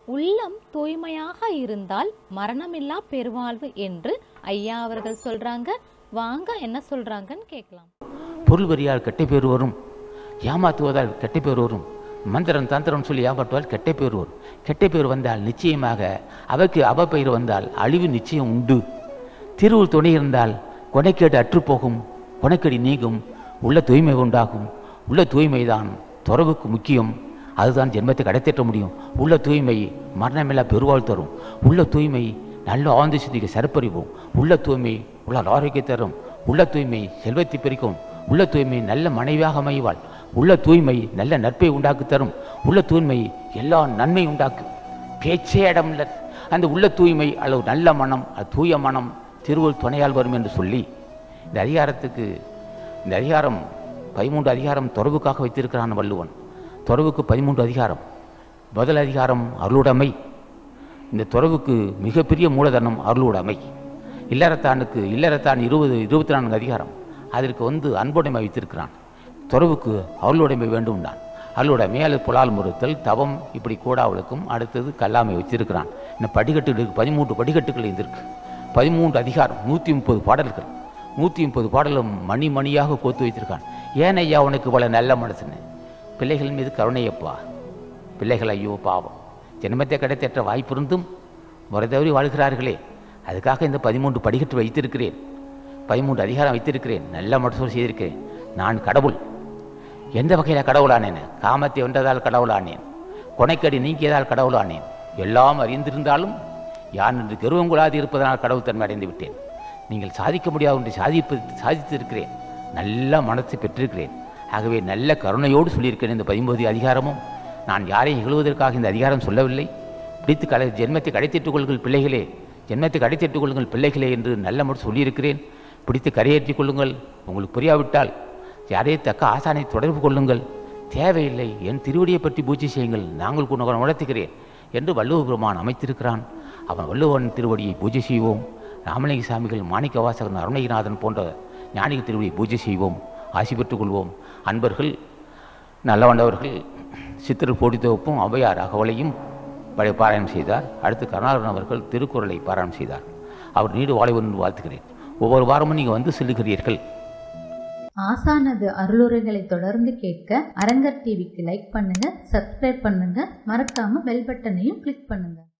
உள்ளம் தூய்மையாக இருந்தால் மரணமில்லா பெருவாழ்வு என்று ஐயா அவர்கள் சொல்றாங்க வாங்க என்ன சொல்றாங்கன்னு கேட்கலாம் பொருள் வரியால் கெட்ட பேர் வரும் ஏமாத்துவதால் கெட்ட பேர் வரும் மந்திரம் தந்திரம் சொல்லி ஏமாற்றுவதால் கெட்ட பேர் வரும் கெட்ட பேர் வந்தால் நிச்சயமாக அவைக்கு அவப்பெயர் வந்தால் அழிவு நிச்சயம் உண்டு திருவுள் துணை இருந்தால் கொனைக்கேடு அற்றுப்போகும் கொனைக்கடி நீங்கும் உள்ள தூய்மை உண்டாகும் உள்ள தூய்மைதான் துறவுக்கு முக்கியம் அதுதான் ஜென்மத்தை கடைத்தேற்ற முடியும் உள்ள தூய்மை மரணமில்லா பெருவாழ் தரும் உள்ள தூய்மை நல்ல ஆழ்ந்த சிந்திக்க சிறப்பறிவோம் உள்ள தூய்மை உள்ள ஆரோக்கியம் தரும் உள்ள தூய்மை செல்வத்தை பெருக்கும் உள்ள தூய்மை நல்ல மனைவியாக அமைவாள் உள்ள தூய்மை நல்ல நட்பை உண்டாக்கி தரும் உள்ள தூய்மை எல்லா நன்மை உண்டாக்கும் பேச்சே இடமில்ல அந்த உள்ள தூய்மை அல்லது நல்ல மனம் அது தூய மனம் திருவள் துணையால் வரும் என்று சொல்லி இந்த அதிகாரத்துக்கு இந்த அதிகாரம் பதிமூன்று அதிகாரம் தொடர்புக்காக வைத்திருக்கிறான் வள்ளுவன் தொடர்புக்கு பதிமூன்று அதிகாரம் முதல் அதிகாரம் அருளுடைமை இந்த துறவுக்கு மிகப்பெரிய மூலதனம் அருளுடைமை இல்லறத்தானுக்கு இல்லறத்தான் இருபது இருபத்தி நான்கு அதிகாரம் அதற்கு வந்து அன்புடைமை வைத்திருக்கிறான் துறவுக்கு அருளுடைமை வேண்டும் நான் அருளுடைமை அல்லது புலால் முறுத்தல் தவம் இப்படி கூடாவளுக்கும் அடுத்தது கல்லாமை வச்சிருக்கிறான் இந்த படிக்கட்டுகளுக்கு பதிமூன்று படிக்கட்டுகள் இருந்திருக்கு பதிமூன்று அதிகாரம் நூற்றி முப்பது பாடல்கள் நூற்றி முப்பது பாடலும் மணி மணியாக கோத்து வைத்திருக்கான் ஏன் ஐயா உனக்கு இவ்வளோ நல்ல மனசுன்னு பிள்ளைகள் மீது கருணையப்பா பிள்ளைகள் ஐயோ பாவம் ஜென்மத்தை கிடைத்தற்ற வாய்ப்பிருந்தும் முறை தவறி வாழ்கிறார்களே அதுக்காக இந்த பதிமூன்று படிக்கட்டு வைத்திருக்கிறேன் பதிமூன்று அதிகாரம் வைத்திருக்கிறேன் நல்ல மனசோடு செய்திருக்கிறேன் நான் கடவுள் எந்த வகையில் கடவுளானேன் காமத்தை வென்றதால் கடவுளானேன் கொனைக்கடி நீக்கியதால் கடவுளானேன் எல்லாம் அறிந்திருந்தாலும் யான் என்று கருவம் கொள்ளாது இருப்பதனால் கடவுள் தன்மை அடைந்து விட்டேன் நீங்கள் சாதிக்க முடியாது ஒன்றை சாதிப்பு சாதித்திருக்கிறேன் நல்ல மனத்தை பெற்றிருக்கிறேன் ஆகவே நல்ல கருணையோடு சொல்லியிருக்கிறேன் இந்த பதிமூன்று அதிகாரமும் நான் யாரையும் இகழுவதற்காக இந்த அதிகாரம் சொல்லவில்லை பிடித்து கடை ஜென்மத்தை கடைத்திட்டுக் கொள்ளுங்கள் பிள்ளைகளே ஜென்மத்தை கடைத்திட்டுக் கொள்ளுங்கள் பிள்ளைகளே என்று நல்ல மட்டும் சொல்லியிருக்கிறேன் பிடித்து கரையேற்றிக் கொள்ளுங்கள் உங்களுக்கு புரியாவிட்டால் யாரையும் தக்க ஆசானை தொடர்பு கொள்ளுங்கள் தேவையில்லை என் திருவடியை பற்றி பூஜை செய்யுங்கள் நாங்கள் கூட உணர்த்துகிறேன் என்று வள்ளுவ பெருமான் அமைத்திருக்கிறான் அவன் வள்ளுவன் திருவடியை பூஜை செய்வோம் ராமலிங்க சாமிகள் மாணிக்க வாசகன் அருணகிரிநாதன் போன்ற ஞானிகள் திருவடியை பூஜை செய்வோம் ஆசி பெற்றுக் கொள்வோம் அன்பர்கள் நல்லவண்டவர்கள் சித்திர போடி தொகுப்பும் ஔவையார் அகவலையும் படை பாராயணம் செய்தார் அடுத்து கருணாகரன் அவர்கள் திருக்குறளை பாராயணம் செய்தார் அவர் நீடு வாழ்வு என்று வாழ்த்துகிறேன் ஒவ்வொரு வாரமும் நீங்கள் வந்து செல்லுகிறீர்கள் ஆசானது அருளுரைகளை தொடர்ந்து கேட்க அரங்கர் டிவிக்கு லைக் பண்ணுங்க சப்ஸ்கிரைப் பண்ணுங்க மறக்காம பெல் பட்டனையும் கிளிக் பண்ணுங்க